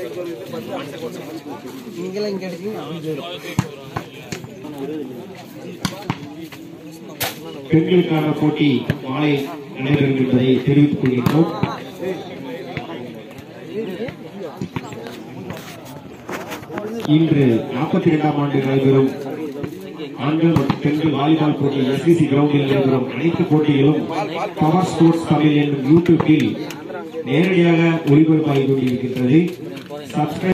நீங்களாம் இங்கே எடுத்தீங்க அப்படி போயிடும் பெண்களுக்கான போட்டி மாலை நடைபெறும் என்பதை தெரிவித்துக் கொள்கின்றோம் இன்று நாற்பத்தி இரண்டாம் ஆண்டு நடைபெறும் ஆண்கள் மற்றும் பெண்கள் வாலிபால் போட்டி எஸ்பிசி கிரவுண்டில் நடைபெறும் அனைத்து போட்டிகளும் பவர் ஸ்போர்ட்ஸ் தமிழ் என்னும் யூடியூபில் நேரடியாக ஒளிபரப்பாகி கொண்டிருக்கின்றது சப்ஸ்கிரைப்